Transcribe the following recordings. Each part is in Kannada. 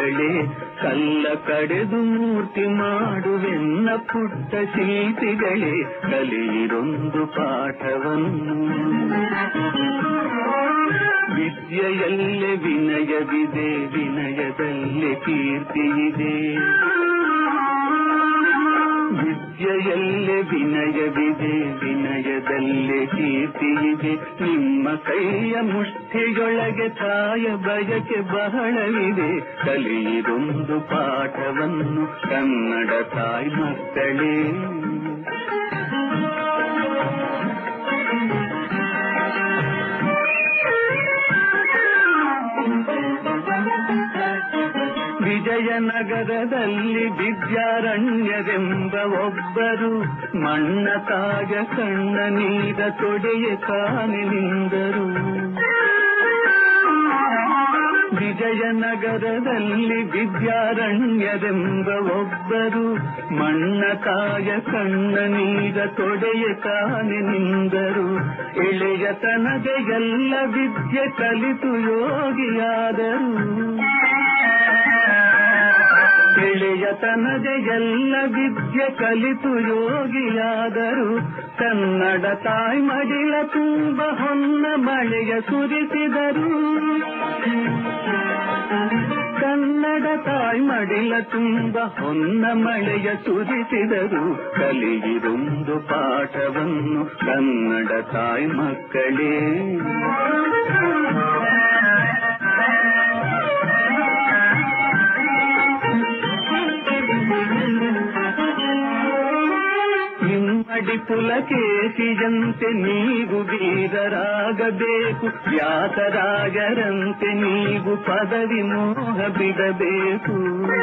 ಮಕ್ಕಳೇ ಕಲ್ಲ ಕಡೆದು ಮೂರ್ತಿ ಮಾಡುವೆನ್ನ ಪುಟ್ಟ ಶಿಲ್ಪಿಗಳೇ ಕಲಿಯಿರೊಂದು ಪಾಠವನ್ನು ವಿದ್ಯೆಯಲ್ಲೇ ವಿನಯವಿದೆ ವಿನಯದಲ್ಲೇ ಕೀರ್ತಿಯಿದೆ ವಿದ್ಯೆಯಲ್ಲೇ ವಿನಯವಿದೆ ವಿನಯದಲ್ಲೇ ಕೀರ್ತಿಯಿದೆ ನಿಮ್ಮ ಕೈಯ ಮುಷ್ಟಿಯೊಳಗೆ ತಾಯ ಬಯಕೆ ಬಹಳವಿದೆ ಕಲಿಯಿರೊಂದು ಪಾಠವನ್ನು ಕನ್ನಡ ತಾಯಿ ಮಕ್ಕಳೇ ವಿಜಯನಗರದಲ್ಲಿ ವಿದ್ಯಾರಣ್ಯರೆಂಬ ಒಬ್ಬರು ಮಣ್ಣ ತಾಗ ಕಣ್ಣ ನೀರ ತೊಡೆಯ ಕಾನೆ ನಿಂದರು ವಿಜಯನಗರದಲ್ಲಿ ವಿದ್ಯಾರಣ್ಯರೆಂಬ ಒಬ್ಬರು ಮಣ್ಣ ತಾಯ ಕಣ್ಣ ನೀರ ತೊಡೆಯ ಕಾನೆ ನಿಂದರು ಎಳೆಯತನದ ಎಲ್ಲ ವಿದ್ಯೆ ಕಲಿತು ಯೋಗಿಯಾದರು ಎಳೆಯತನದ ಎಲ್ಲ ವಿದ್ಯೆ ಕಲಿತು ಯೋಗಿಯಾದರು ಕನ್ನಡ ತಾಯಿ ಮಡಿಲ ತುಂಬ ಹೊನ್ನ ಮಳೆಯ ಸುರಿಸಿದರು ಕನ್ನಡ ತಾಯಿ ಮಡಿಲ ತುಂಬ ಹೊನ್ನ ಮಳೆಯ ಸುರಿಸಿದರು ಕಲಿಯಿರೊಂದು ಪಾಠವನ್ನು ಕನ್ನಡ ತಾಯಿ ಮಕ್ಕಳೇ ಇಮ್ಮಡಿ ಪುಲಕೇಶಿಯಂತೆ ನೀವು ವೀರರಾಗಬೇಕು ವ್ಯಾಸರಾಜರಂತೆ ನೀವು ಪದವಿ ಮೋಹ ಬಿಡಬೇಕು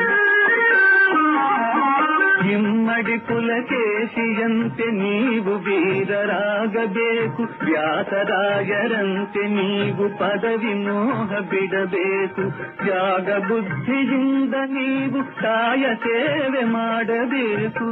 ಇಮ್ಮಡಿ ಪುಲಕೇಶಿಯಂತೆ ನೀವು ವೀರರಾಗಬೇಕು ವ್ಯಾಸರಾಜರಂತೆ ನೀವು ಪದವಿ ಮೋಹ ಬಿಡಬೇಕು ತ್ಯಾಗ ಬುದ್ಧಿಯಿಂದ ನೀವು ತಾಯ ಸೇವೆ ಮಾಡಬೇಕು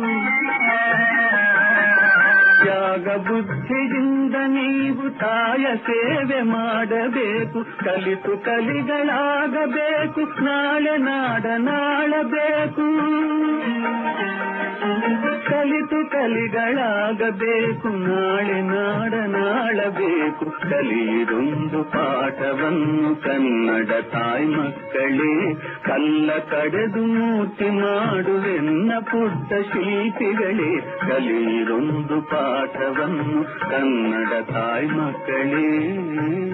ತ್ಯಾಗ ಬುದ್ಧಿಯಿಂದ ನೀವು ತಾಯ ಸೇವೆ ಮಾಡಬೇಕು ಕಲಿತು ಕಲಿಗಳಾಗಬೇಕು ನಾಳೆ ನಾಡ ನಾಳಬೇಕು ಕಲಿತು ಕಲಿಗಳಾಗಬೇಕು ನಾಳೆ ನಾಡ ನಾಳಬೇಕು ಕಲಿಯಿರೊಂದು ಪಾಠವನ್ನು ಕನ್ನಡ ತಾಯಿ ಮಕ್ಕಳೇ ಕಲ್ಲ ಕಡೆದು ಮೂರ್ತಿ ಮಾಡುವೆನ್ನ ಪುಟ್ಟ ಶಿಲ್ಪಿಗಳೇ ಕಲಿಯಿರೊಂದು ಪಾಠವನ್ನು ಕನ್ನಡ ತಾಯಿ ಮಕ್ಕಳೇ